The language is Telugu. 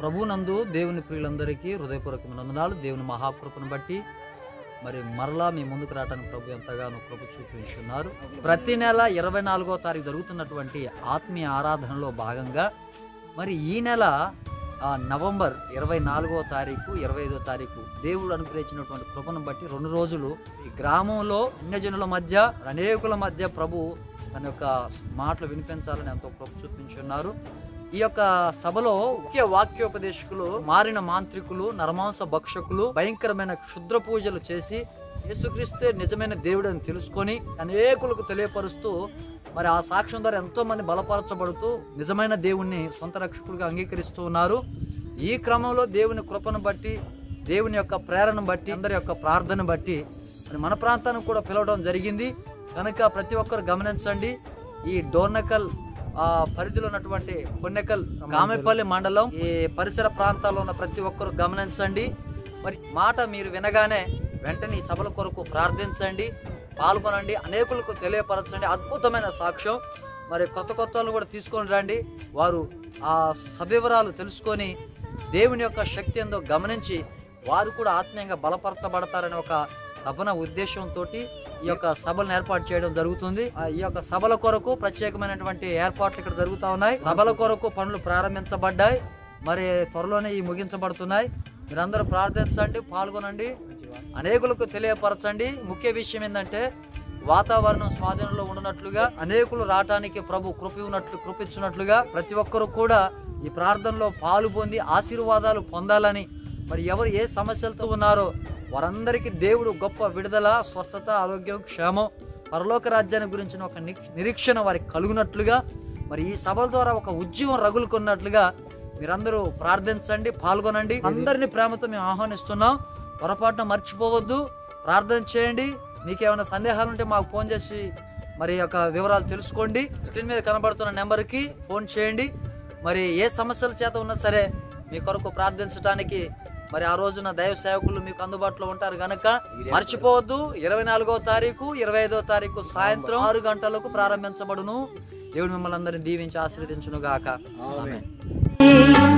ప్రభునందు దేవుని ప్రియులందరికీ హృదయపూర్వకమైన వందనాలు దేవుని మహాకృపను బట్టి మరి మరలా మీ ముందుకు రావడానికి ప్రభు ఎంతగానో కృప చూపించున్నారు ప్రతి నెల ఇరవై నాలుగో తారీఖు జరుగుతున్నటువంటి ఆత్మీయ ఆరాధనలో భాగంగా మరి ఈ నెల ఆ, నవంబర్ ఇరవై నాలుగో తారీఖు ఇరవై ఐదో తారీఖు దేవుడు అనుగ్రహించినటువంటి కృపను బట్టి రెండు రోజులు ఈ గ్రామంలో అన్యజనుల మధ్య అనేకుల మధ్య ప్రభు తన యొక్క మాటలు వినిపించాలని ఎంతో కృప చూపించున్నారు ఈ యొక్క సభలో ముఖ్య వాక్యోపదేశకులు మారిన మాంత్రికులు నరమాంస భక్షకులు భయంకరమైన క్షుద్ర పూజలు చేసి యేసుక్రీస్తే నిజమైన దేవుడు అని తెలుసుకొని అనేకులకు తెలియపరుస్తూ మరి ఆ సాక్ష్యం ద్వారా ఎంతో మంది బలపరచబడుతూ నిజమైన దేవుణ్ణి సొంత రక్షకులుగా అంగీకరిస్తూ ఉన్నారు ఈ క్రమంలో దేవుని కృపను బట్టి దేవుని యొక్క ప్రేరణ బట్టి అందరి యొక్క ప్రార్థన బట్టి మరి మన ప్రాంతానికి కూడా పిలవడం జరిగింది కనుక ప్రతి ఒక్కరు గమనించండి ఈ డోర్నకల్ ఆ పరిధిలో ఉన్నటువంటి కొన్నెకల్ కామెపల్లి మండలం ఈ పరిసర ప్రాంతాల్లో ఉన్న ప్రతి ఒక్కరు గమనించండి మరి మాట మీరు వినగానే వెంటనే ఈ సభల కొరకు ప్రార్థించండి పాల్గొనండి అనేకులకు తెలియపరచండి అద్భుతమైన సాక్ష్యం మరి కొత్త కొత్త వాళ్ళు కూడా తీసుకొని రండి వారు ఆ సవివరాలు తెలుసుకొని దేవుని యొక్క శక్తి ఎందో గమనించి వారు కూడా ఆత్మీయంగా బలపరచబడతారనే ఒక తపన ఉద్దేశంతో ఈ యొక్క సభలను ఏర్పాటు చేయడం జరుగుతుంది ఆ ఈ యొక్క సభల కొరకు ప్రత్యేకమైనటువంటి ఏర్పాట్లు ఇక్కడ జరుగుతా ఉన్నాయి సభల కొరకు పనులు ప్రారంభించబడ్డాయి మరి త్వరలోనే ఈ ముగించబడుతున్నాయి మీరందరూ ప్రార్థించండి పాల్గొనండి అనేకులకు తెలియపరచండి ముఖ్య విషయం ఏంటంటే వాతావరణం స్వాధీనంలో ఉన్నట్లుగా అనేకులు రావటానికి ప్రభు కృప ఉన్నట్లు కృపించినట్లుగా ప్రతి ఒక్కరు కూడా ఈ ప్రార్థనలో పాలు పొంది ఆశీర్వాదాలు పొందాలని మరి ఎవరు ఏ సమస్యలతో ఉన్నారో వారందరికీ దేవుడు గొప్ప విడుదల స్వస్థత ఆరోగ్యం క్షేమం పరలోక రాజ్యాన్ని గురించిన ఒక ని- నిరీక్షణ వారికి కలుగునట్లుగా మరి ఈ సభల ద్వారా ఒక ఉద్యమం రగులుకున్నట్లుగా మీరందరూ ప్రార్థించండి పాల్గొనండి అందరినీ ప్రేమతో మేము ఆహ్వానిస్తున్నాం పొరపాటున మర్చిపోవద్దు ప్రార్థన చేయండి మీకేమైనా సందేహాలు ఉంటే మాకు ఫోన్ చేసి మరి ఈ యొక్క వివరాలు తెలుసుకోండి స్క్రీన్ మీద కనబడుతున్న నెంబర్కి ఫోన్ చేయండి మరి ఏ సమస్యల చేత ఉన్నా సరే మీ కొరకు ప్రార్థించడానికి మరి ఆ రోజున దైవ సేవకులు మీకు అందుబాటులో ఉంటారు గనక మర్చిపోవద్దు ఇరవై నాలుగో తారీఖు ఇరవై ఐదో తారీఖు సాయంత్రం ఆరు గంటలకు ప్రారంభించబడును దేవుడు మిమ్మల్ని అందరినీ దీవించి ఆశీర్వదించును గాక ఆమేన్.